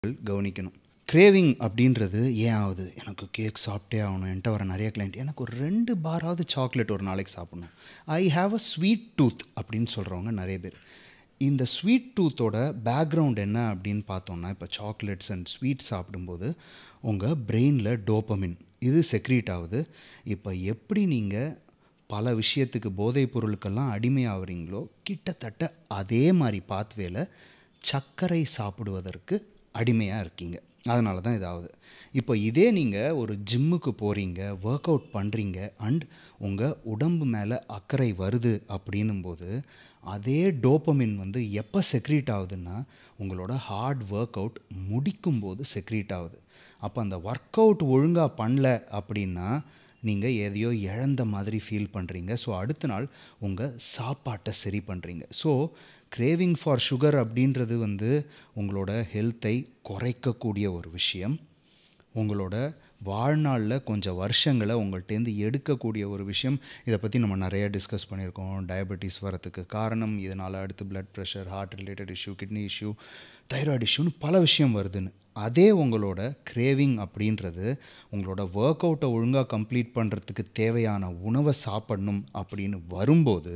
கவனிக்கணும் கிரேவிங் அப்படின்றது ஏன் ஆகுது எனக்கு கேக் சாப்பிட்டே ஆகணும் என்கிட்ட வர நிறைய கிளைண்ட் எனக்கு ஒரு ரெண்டு பாராவது சாக்லேட் ஒரு நாளைக்கு சாப்பிடணும் I have a sweet tooth அப்படின்னு சொல்கிறவங்க நிறைய பேர் இந்த ஸ்வீட் டூத்தோட பேக்ரவுண்ட் என்ன அப்படின்னு பார்த்தோம்னா இப்போ சாக்லேட்ஸ் அண்ட் ஸ்வீட் சாப்பிடும்போது உங்கள் பிரெயினில் டோப்பமின் இது செக்ரீட் ஆகுது இப்போ எப்படி நீங்கள் பல விஷயத்துக்கு போதைப் பொருளுக்கெல்லாம் அடிமையாகிறீங்களோ கிட்டத்தட்ட அதே மாதிரி பாத்வேல சர்க்கரை சாப்பிடுவதற்கு அடிமையாக இருக்கீங்க அதனால தான் இதாகுது இப்போ இதே நீங்கள் ஒரு ஜிம்முக்கு போகிறீங்க ஒர்க் அவுட் பண்ணுறீங்க அண்ட் உங்கள் உடம்பு மேலே அக்கறை வருது அப்படின்னும்போது அதே டோப்பமின் வந்து எப்போ செக்ரீட் ஆகுதுன்னா உங்களோட ஹார்ட் ஒர்க் அவுட் முடிக்கும்போது செக்ரீட் ஆகுது அப்போ அந்த ஒர்க் அவுட் ஒழுங்காக பண்ணல அப்படின்னா நீங்கள் எதையோ இழந்த மாதிரி ஃபீல் பண்ணுறீங்க ஸோ அடுத்த நாள் உங்கள் சாப்பாட்டை சரி பண்ணுறீங்க ஸோ கிரேவிங் ஃபார் சுகர் அப்படின்றது வந்து உங்களோட ஹெல்த்தை குறைக்கக்கூடிய ஒரு விஷயம் உங்களோட வாழ்நாளில் கொஞ்சம் வருஷங்களை உங்கள்கிட்டேருந்து எடுக்கக்கூடிய ஒரு விஷயம் இதை பற்றி நம்ம நிறைய டிஸ்கஸ் பண்ணியிருக்கோம் டயபெட்டிஸ் வரத்துக்கு காரணம் இதனால் அடுத்து blood pressure heart related issue kidney issue thyroid இஷ்யூன்னு பல விஷயம் வருதுன்னு அதே உங்களோட கிரேவிங் அப்படின்றது உங்களோட ஒர்க் அவுட்டை ஒழுங்காக கம்ப்ளீட் பண்ணுறதுக்கு தேவையான உணவை சாப்பிடணும் அப்படின்னு வரும்போது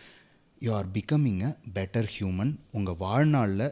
you are becoming a better human உங்கள் வாழ்நாளில்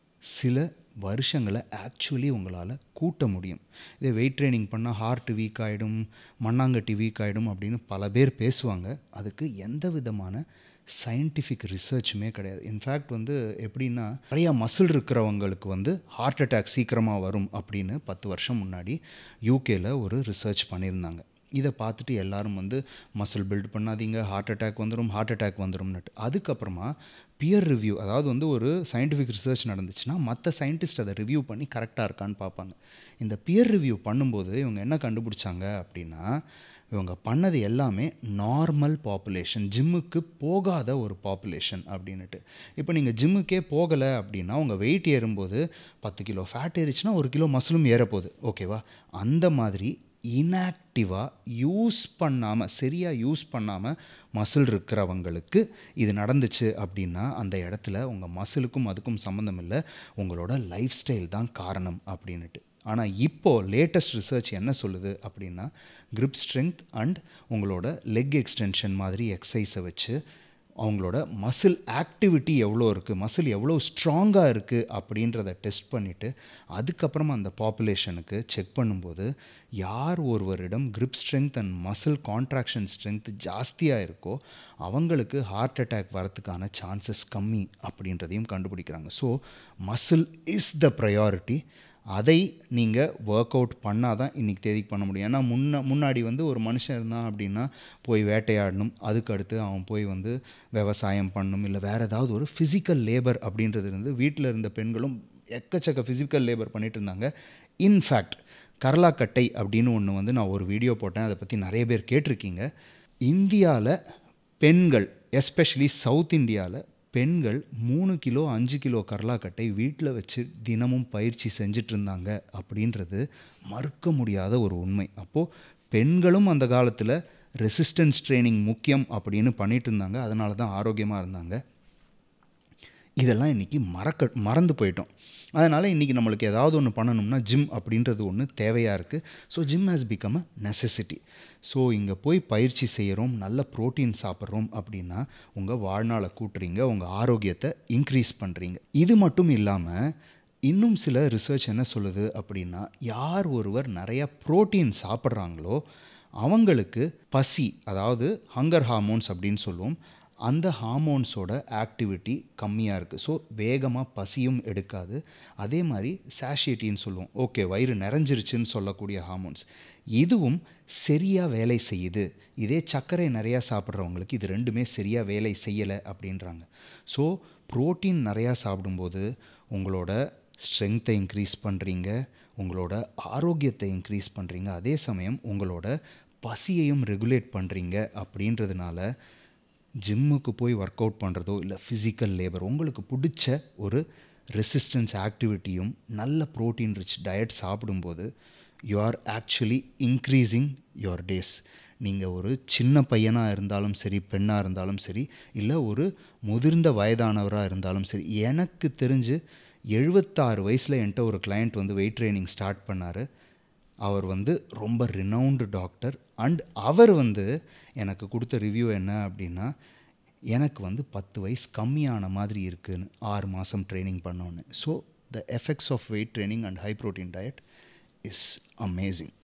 சில வருஷங்களை ஆக்சுவலி உங்களால் கூட்ட முடியும் இதே வெயிட் ட்ரைனிங் பண்ணால் ஹார்ட் வீக் ஆகிடும் மண்ணாங்கட்டி வீக் ஆகிடும் அப்படின்னு பல பேர் பேசுவாங்க அதுக்கு எந்த விதமான சயின்டிஃபிக் ரிசர்ச்சுமே கிடையாது இன்ஃபேக்ட் வந்து எப்படின்னா நிறையா மசில் இருக்கிறவங்களுக்கு வந்து ஹார்ட் அட்டாக் சீக்கிரமாக வரும் அப்படின்னு பத்து வருஷம் முன்னாடி யூகேல ஒரு ரிசர்ச் பண்ணியிருந்தாங்க இதை பார்த்துட்டு எல்லாரும் வந்து மசில் பில்ட் பண்ணாதீங்க ஹார்ட் அட்டாக் வந்துடும் ஹார்ட் அட்டாக் வந்துடும்னுட்டு அதுக்கப்புறமா பியர் ரிவ்யூ அதாவது வந்து ஒரு சயின்டிஃபிக் ரிசர்ச் நடந்துச்சுன்னா மற்ற சயின்டிஸ்ட் அதை ரிவ்யூ பண்ணி கரெக்டாக இருக்கான்னு பார்ப்பாங்க இந்த பியர் ரிவ்யூ பண்ணும்போது இவங்க என்ன கண்டுபிடிச்சாங்க அப்படின்னா இவங்க பண்ணது எல்லாமே நார்மல் பாப்புலேஷன் ஜிம்முக்கு போகாத ஒரு பாப்புலேஷன் அப்படின்னுட்டு இப்போ நீங்கள் ஜிம்முக்கே போகலை அப்படின்னா உங்கள் வெயிட் ஏறும்போது பத்து கிலோ ஃபேட் ஏறிச்சுன்னா ஒரு கிலோ மசிலும் ஏறப்போகுது ஓகேவா அந்த மாதிரி இன்ஆக்டிவாக யூஸ் பண்ணாமல் சரியாக யூஸ் பண்ணாமல் மசில் இருக்கிறவங்களுக்கு இது நடந்துச்சு அப்படின்னா அந்த இடத்துல உங்கள் மசிலுக்கும் அதுக்கும் சம்மந்தம் இல்லை உங்களோட லைஃப் ஸ்டைல் தான் காரணம் அப்படின்னுட்டு ஆனால் இப்போது லேட்டஸ்ட் ரிசர்ச் என்ன சொல்லுது அப்படின்னா கிரிப் ஸ்ட்ரென்த் அண்ட் உங்களோட லெக் எக்ஸ்டென்ஷன் மாதிரி எக்ஸசைஸை வச்சு அவங்களோட மசில் ஆக்டிவிட்டி எவ்வளோ இருக்குது மசில் எவ்வளோ ஸ்ட்ராங்காக இருக்குது அப்படின்றத டெஸ்ட் பண்ணிவிட்டு அதுக்கப்புறமா அந்த பாப்புலேஷனுக்கு செக் பண்ணும்போது யார் ஒருவரிடம் grip strength and muscle contraction strength ஜாஸ்தியாக இருக்கோ அவங்களுக்கு ஹார்ட் அட்டாக் வரத்துக்கான சான்சஸ் கம்மி அப்படின்றதையும் கண்டுபிடிக்கிறாங்க so muscle is the priority அதை நீங்கள் ஒர்க் அவுட் பண்ணால் தான் இன்றைக்கி தேதிக்கு பண்ண முடியும் ஏன்னா முன்ன முன்னாடி வந்து ஒரு மனுஷன் இருந்தான் அப்படின்னா போய் வேட்டையாடணும் அதுக்கு அடுத்து அவன் போய் வந்து விவசாயம் பண்ணணும் இல்லை வேறு ஏதாவது ஒரு ஃபிசிக்கல் லேபர் அப்படின்றது இருந்து வீட்டில் இருந்த பெண்களும் எக்கச்சக்க ஃபிசிக்கல் லேபர் பண்ணிகிட்டு இருந்தாங்க இன்ஃபேக்ட் கரலாக்கட்டை அப்படின்னு ஒன்று வந்து நான் ஒரு வீடியோ போட்டேன் அதை பற்றி நிறைய பேர் கேட்டிருக்கீங்க இந்தியாவில் பெண்கள் எஸ்பெஷலி சவுத் இந்தியாவில் பெண்கள் மூணு கிலோ அஞ்சு கிலோ கரலாக்கட்டை வீட்டில் வச்சு தினமும் பயிற்சி செஞ்சுட்டு இருந்தாங்க அப்படின்றது மறுக்க முடியாத ஒரு உண்மை அப்போது பெண்களும் அந்த காலத்தில் ரெசிஸ்டன்ஸ் ட்ரைனிங் முக்கியம் அப்படின்னு பண்ணிட்டு இருந்தாங்க அதனால தான் ஆரோக்கியமாக இருந்தாங்க இதெல்லாம் இன்றைக்கி மறக்க மறந்து போயிட்டோம் அதனால் இன்றைக்கி நம்மளுக்கு ஏதாவது ஒன்று பண்ணணும்னா ஜிம் அப்படின்றது ஒன்று தேவையாக இருக்குது so gym has become a necessity so இங்கே போய் பயிற்சி செய்கிறோம் நல்ல ப்ரோட்டீன் சாப்பிட்றோம் அப்படின்னா உங்கள் வாழ்நாளை கூட்டுறீங்க உங்கள் ஆரோக்கியத்தை இன்க்ரீஸ் பண்ணுறீங்க இது மட்டும் இல்லாமல் இன்னும் சில ரிசர்ச் என்ன சொல்லுது அப்படின்னா யார் ஒருவர் நிறையா ப்ரோட்டீன் சாப்பிட்றாங்களோ அவங்களுக்கு பசி அதாவது ஹங்கர் ஹார்மோன்ஸ் அப்படின்னு சொல்லுவோம் அந்த ஹார்மோன்ஸோட ஆக்டிவிட்டி கம்மியாக இருக்குது ஸோ வேகமாக பசியும் எடுக்காது அதே மாதிரி சாஷியட்டின்னு சொல்லுவோம் ஓகே வயிறு நிறைஞ்சிருச்சுன்னு சொல்லக்கூடிய ஹார்மோன்ஸ் இதுவும் சரியாக வேலை செய்யுது இதே சர்க்கரை நிறையா சாப்பிட்றவங்களுக்கு இது ரெண்டுமே சரியாக வேலை செய்யலை அப்படின்றாங்க ஸோ ப்ரோட்டீன் நிறையா சாப்பிடும்போது உங்களோட ஸ்ட்ரென்த்தை இன்க்ரீஸ் பண்ணுறீங்க உங்களோட ஆரோக்கியத்தை இன்க்ரீஸ் பண்ணுறீங்க அதே சமயம் உங்களோட பசியையும் ரெகுலேட் பண்ணுறீங்க அப்படின்றதுனால ஜிம்முக்கு போய் ஒர்க் அவுட் பண்ணுறதோ இல்லை ஃபிசிக்கல் லேபர் உங்களுக்கு பிடிச்ச ஒரு ரெசிஸ்டன்ஸ் ஆக்டிவிட்டியும் நல்ல ப்ரோட்டீன் ரிச் டயட் சாப்பிடும்போது you are actually increasing your days நீங்கள் ஒரு சின்ன பையனாக இருந்தாலும் சரி பெண்ணாக இருந்தாலும் சரி இல்லை ஒரு முதிர்ந்த வயதானவராக இருந்தாலும் சரி எனக்கு தெரிஞ்சு எழுபத்தாறு வயசில் என்கிட்ட ஒரு கிளையண்ட் வந்து வெயிட் ட்ரைனிங் ஸ்டார்ட் பண்ணார் அவர் வந்து ரொம்ப ரினவுண்டு டாக்டர் அண்ட் அவர் வந்து எனக்கு கொடுத்த ரிவ்யூ என்ன அப்படின்னா எனக்கு வந்து பத்து வயசு கம்மியான மாதிரி இருக்குன்னு ஆறு மாதம் ட்ரைனிங் பண்ணோன்னு so the effects of weight training and high protein diet is amazing